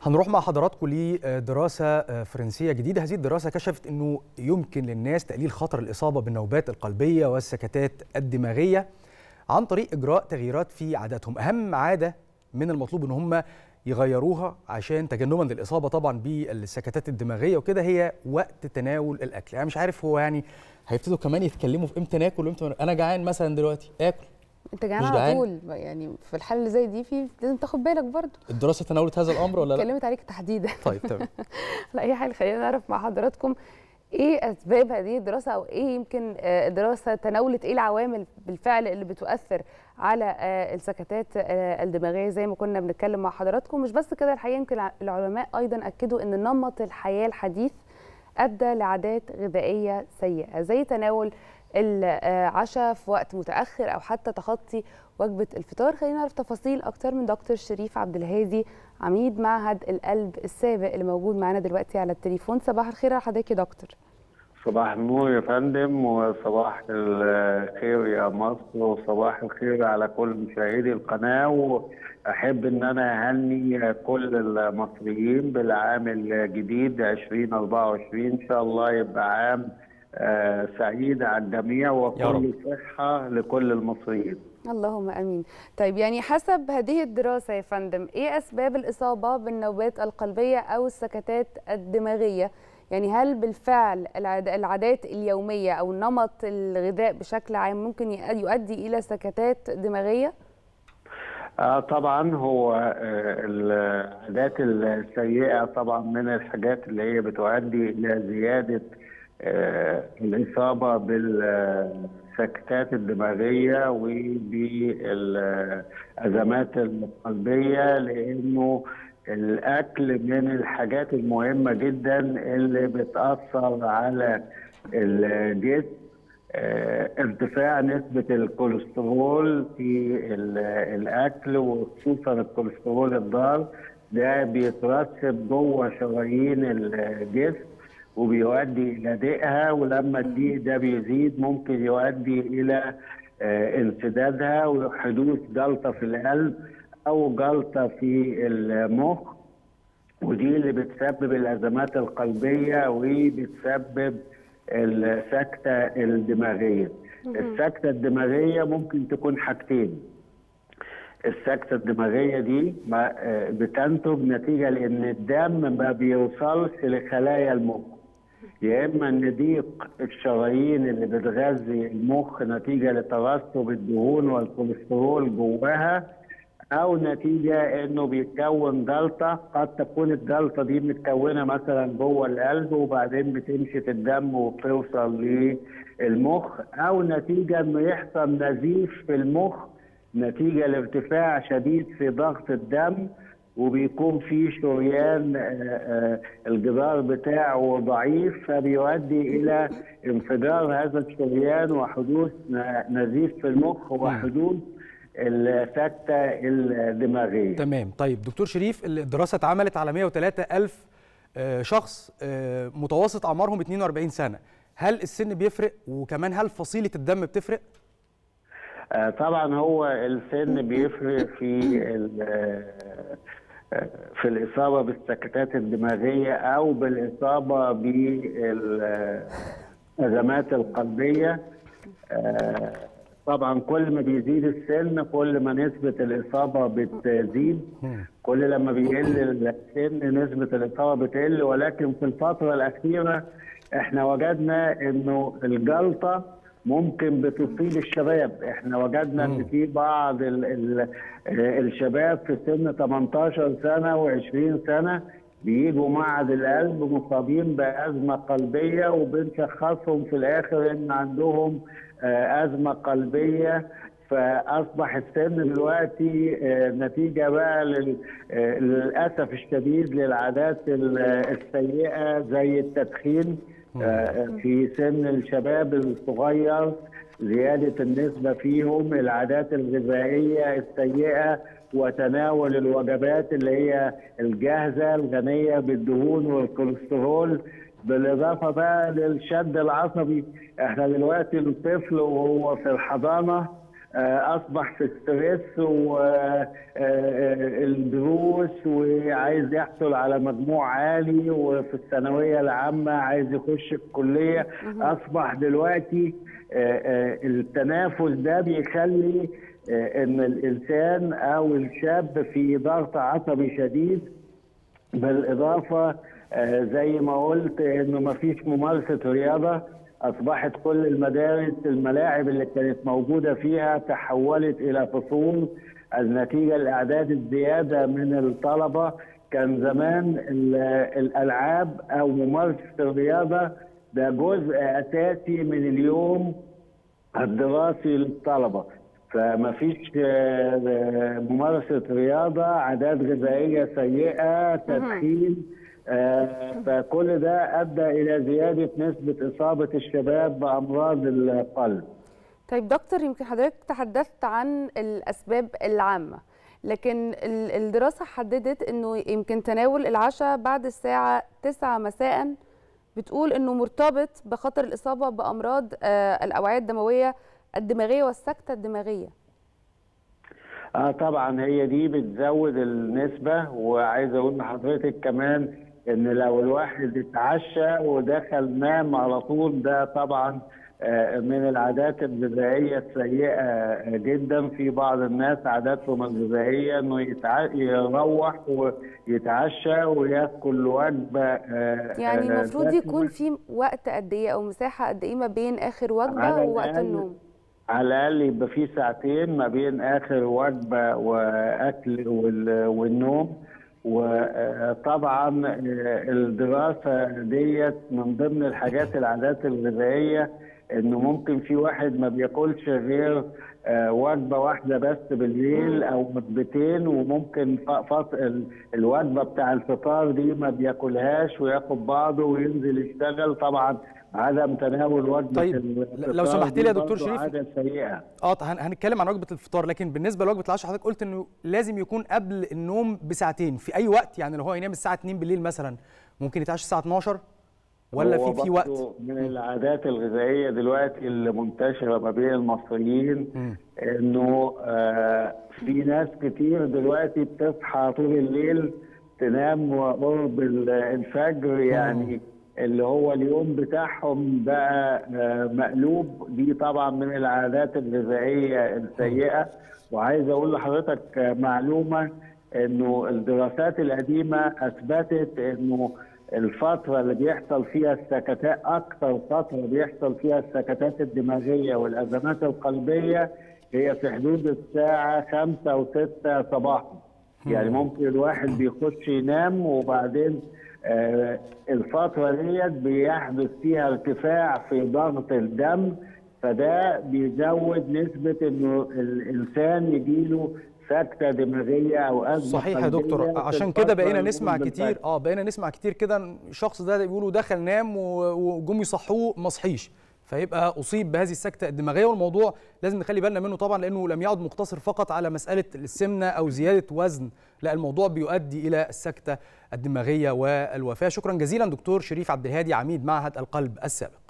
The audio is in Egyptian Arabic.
هنروح مع حضراتكم لدراسة فرنسية جديدة هذه الدراسة كشفت أنه يمكن للناس تقليل خطر الإصابة بالنوبات القلبية والسكتات الدماغية عن طريق إجراء تغييرات في عاداتهم أهم عادة من المطلوب أن هم يغيروها عشان تجنبا للإصابة طبعا بالسكتات الدماغية وكده هي وقت تناول الأكل يعني مش عارف هو يعني هيبتدوا كمان يتكلموا في امتى ناكل وامتى انا جعان مثلا دلوقتي اكل انت جعان على طول يعني في الحاله اللي زي دي في لازم تاخد بالك برضه الدراسه تناولت هذا الامر ولا لا اتكلمت عليك تحديدا طيب تمام لا اي حاجه خلينا نعرف مع حضراتكم ايه اسباب هذه الدراسه او ايه يمكن الدراسه تناولت ايه العوامل بالفعل اللي بتؤثر على السكتات الدماغيه زي ما كنا بنتكلم مع حضراتكم مش بس كده الحقيقه يمكن العلماء ايضا اكدوا ان نمط الحياه الحديث ادى لعادات غذائيه سيئه زي تناول العشاء في وقت متاخر او حتى تخطي وجبه الفطار خلينا نعرف تفاصيل اكتر من دكتور شريف عبد الهادي عميد معهد القلب السابق اللي موجود معانا دلوقتي على التليفون صباح الخير على حضرتك يا دكتور صباح النور يا فندم وصباح الخير يا مصر وصباح الخير على كل مشاهدي القناه واحب ان انا اهني كل المصريين بالعام الجديد 2024 ان شاء الله يبقى عام آه سعيد على الجميع وكل صحه لكل المصريين. اللهم امين. طيب يعني حسب هذه الدراسه يا فندم ايه اسباب الاصابه بالنوبات القلبيه او السكتات الدماغيه؟ يعني هل بالفعل العادات اليوميه او نمط الغذاء بشكل عام ممكن يؤدي الى سكتات دماغيه؟ آه طبعا هو آه العادات السيئه طبعا من الحاجات اللي هي بتؤدي الى زياده آه الإصابة بالسكتات الدماغية وبالأزمات القلبية لأنه الأكل من الحاجات المهمة جدا اللي بتأثر على الجسم آه ارتفاع نسبة الكوليسترول في الأكل وخصوصا الكوليسترول الضار ده بيترسب جوه شرايين الجسم وبيؤدي الى ضيقها ولما الضيق ده بيزيد ممكن يؤدي الى آه انسدادها وحدوث جلطه في القلب او جلطه في المخ ودي اللي بتسبب الازمات القلبيه وبتسبب السكته الدماغيه. السكته الدماغيه ممكن تكون حاجتين. السكتة الدماغية دي بتنتج نتيجة لأن الدم ما بيوصلش لخلايا المخ يا اما ان ضيق الشرايين اللي بتغذي المخ نتيجه لترسب الدهون والكوليسترول جواها او نتيجه انه بيتكون جلطه قد تكون الجلطه دي متكونه مثلا جوه القلب وبعدين بتمشي في الدم وبتوصل للمخ او نتيجه انه يحصل نزيف في المخ نتيجه لارتفاع شديد في ضغط الدم وبيكون في شريان الجدار بتاعه ضعيف فبيؤدي الى انفجار هذا الشريان وحدوث نزيف في المخ وحدوث السكته الدماغيه. تمام طيب دكتور شريف الدراسه اتعملت على 103 ألف شخص متوسط اعمارهم 42 سنه هل السن بيفرق وكمان هل فصيله الدم بتفرق؟ طبعا هو السن بيفرق في في الإصابة بالسكتات الدماغية أو بالإصابة بالأزمات القلبية طبعا كل ما بيزيد السن كل ما نسبة الإصابة بتزيد كل لما بيقل السن نسبة الإصابة بتقل ولكن في الفترة الأخيرة احنا وجدنا إنه الجلطة ممكن بتصيب الشباب احنا وجدنا ان في بعض ال ال الشباب في سن 18 سنه و20 سنه بيجوا معهد القلب مصابين بازمه قلبيه وبنشخصهم في الاخر ان عندهم ازمه قلبيه فاصبح السن دلوقتي نتيجه بقى للاسف الشديد للعادات السيئه زي التدخين في سن الشباب الصغير زيادة النسبة فيهم العادات الغذائية السيئة وتناول الوجبات اللي هي الجاهزة الغنية بالدهون والكوليسترول بالإضافة بقى للشد العصبي احنا دلوقتي الطفل وهو في الحضانة اصبح في ستريس والدروس وعايز يحصل على مجموع عالي وفي الثانويه العامه عايز يخش الكليه اصبح دلوقتي التنافس ده بيخلي ان الانسان او الشاب في ضغط عصبي شديد بالاضافه زي ما قلت انه ما فيش ممارسه رياضه اصبحت كل المدارس الملاعب اللي كانت موجوده فيها تحولت الى فصول النتيجه الاعداد الزياده من الطلبه كان زمان الالعاب او ممارسه الرياضه ده جزء اساسي من اليوم الدراسي للطلبه فما فيش ممارسه رياضه عادات غذائيه سيئه تدخين آه فكل ده ادى الى زياده نسبه اصابه الشباب بامراض القلب. طيب دكتور يمكن حضرتك تحدثت عن الاسباب العامه لكن الدراسه حددت انه يمكن تناول العشاء بعد الساعه 9 مساء بتقول انه مرتبط بخطر الاصابه بامراض آه الاوعيه الدمويه الدماغيه والسكته الدماغيه. اه طبعا هي دي بتزود النسبه وعايز اقول لحضرتك كمان ان لو الواحد اتعشى ودخل نام على طول ده طبعا من العادات الغذائيه السيئه جدا في بعض الناس عاداتهم الغذائيه انه يروح ويتعشى وياكل وجبه يعني المفروض يكون في وقت قد ايه او مساحه قد ايه ما بين اخر وجبه ووقت النوم على الاقل يبقى في ساعتين ما بين اخر وجبه واكل والنوم وطبعا الدراسه ديت من ضمن الحاجات العادات الغذائيه انه ممكن في واحد ما بياكلش غير وجبه واحده بس بالليل او وجبتين وممكن الوجبه بتاع الفطار دي ما بياكلهاش وياخد بعضه وينزل يشتغل طبعا عدم تناول وجبه طيب لو سمحت لي يا دكتور شريف عاده سيئه اه هنتكلم عن وجبه الفطار لكن بالنسبه لوجبه العشاء حضرتك قلت انه لازم يكون قبل النوم بساعتين في اي وقت يعني لو هو ينام الساعه 2 بالليل مثلا ممكن يتعشى الساعه 12 ولا في في وقت من العادات الغذائيه دلوقتي اللي منتشره ما بين المصريين م. انه آه في ناس كتير دلوقتي بتصحى طول الليل تنام قرب الفجر يعني م. اللي هو اليوم بتاعهم بقى مقلوب دي طبعا من العادات الغذائيه السيئه وعايز اقول لحضرتك معلومه انه الدراسات القديمه اثبتت انه الفتره اللي بيحصل فيها السكتات اكثر فتره بيحصل فيها السكتات الدماغيه والازمات القلبيه هي في حدود الساعه 5 او 6 صباحا يعني ممكن الواحد بيخش ينام وبعدين آه الفترة ديت بيحدث فيها ارتفاع في ضغط الدم فده بيزود نسبة انه الانسان يجيله سكتة دماغية او ازمة صحيح يا دكتور عشان كده بقينا نسمع كتير اه بقينا نسمع كتير كده الشخص ده بيقولوا دخل نام وجم يصحوه ما صحيش فيبقى اصيب بهذه السكته الدماغيه والموضوع لازم نخلي بالنا منه طبعا لانه لم يعد مقتصر فقط على مساله السمنه او زياده وزن لا الموضوع بيؤدي الى السكته الدماغيه والوفاه شكرا جزيلا دكتور شريف عبد الهادي عميد معهد القلب السابق